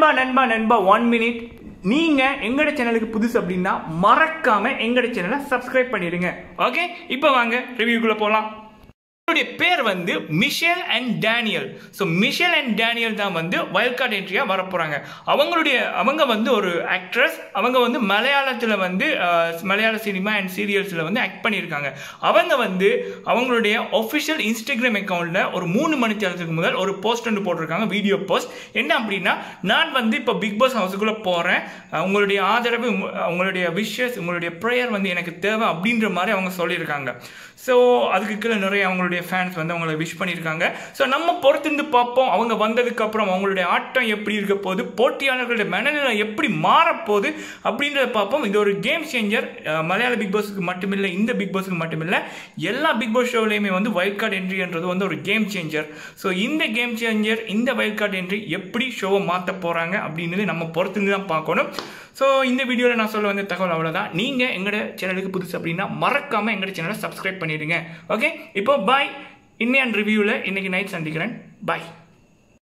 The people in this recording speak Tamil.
நண்பா நண்பா நண்பா ஒன் மினிட் நீங்க எங்கட சேனலுக்கு புதுசு அப்படின்னா மறக்காம எங்கட சேனலை சப்ஸ்கிரைப் பண்ணிடுங்க ஓகே இப்போ வாங்க ரிவ்யூக்குள்ள போலாம் அவருடைய பேர் வந்து Michelle and Daniel so Michelle and Daniel தான் வந்து வைல்ட் கார்டு என்ட்ரியாக வரப்போகிறாங்க அவங்களுடைய அவங்க வந்து ஒரு ஆக்ட்ரஸ் அவங்க வந்து மலையாளத்தில் வந்து அஹ், மலையாள சினிமா அண்ட் சீரியல்ஸில் வந்து ஆக்ட் பண்ணியிருக்காங்க அவங்க வந்து அவங்களுடைய ஒஃபிஷியல் இன்ஸ்டாகிராம் அக்கௌண்ட்டில் ஒரு மூணு மணி நேரத்துக்கு முதல் ஒரு போஸ்ட் ஒன்று போட்டிருக்காங்க வீடியோ போஸ்ட் என்ன அப்படின்னா நான் வந்து இப்போ பிக் பாஸ் ஹவுஸுக்குள்ளே போகிறேன் உங்களுடைய ஆதரவு உங்க- உங்களுடைய விஷஸ் உங்களுடைய ப்ரேயர் வந்து எனக்கு தேவை அப்படின்ற மாதிரி அவங்க சொல்லியிருக்காங்க ஸோ அதுக்கு கீழே நிறைய அவங்களுடைய ஃபேன்ஸ் வந்து அவங்கள விஷ் பண்ணியிருக்காங்க ஸோ நம்ம பொறுத்திருந்து பார்ப்போம் அவங்க வந்ததுக்கு அப்புறம் அவங்களுடைய ஆட்டம் எப்படி இருக்க போகுது போட்டியாளர்களுடைய மனநிலை எப்படி மாறப்போகுது அப்படின்றத பார்ப்போம் இது ஒரு கேம் சேஞ்சர் மலையாள பிக் பாஸுக்கு மட்டுமில்லை இந்த பிக் பாஸுக்கு மட்டுமில்லை எல்லா பிக் பாஸ் ஷோலையுமே வந்து வைல்ட் கார்டு என்ட்ரின்றது வந்து ஒரு கேம் சேஞ்சர் ஸோ இந்த கேம் சேஞ்சர் இந்த வைல்ட் கார்டு என்ட்ரி எப்படி ஷோவை மாற்ற போகிறாங்க அப்படின்றது நம்ம பொறுத்திருந்து தான் பார்க்கணும் ஸோ இந்த வீடியோவில் நான் சொல்ல வந்த தகவல் அவ்வளோதான் நீங்கள் எங்களோட சேனலுக்கு புதுசு அப்படின்னா மறக்காமல் எங்களோட சேனலை சப்ஸ்கிரைப் பண்ணிடுங்க ஓகே இப்போ பாய் இன்னையான் ரிவ்யூவில் இன்னைக்கு நைட் சந்திக்கிறேன் பாய்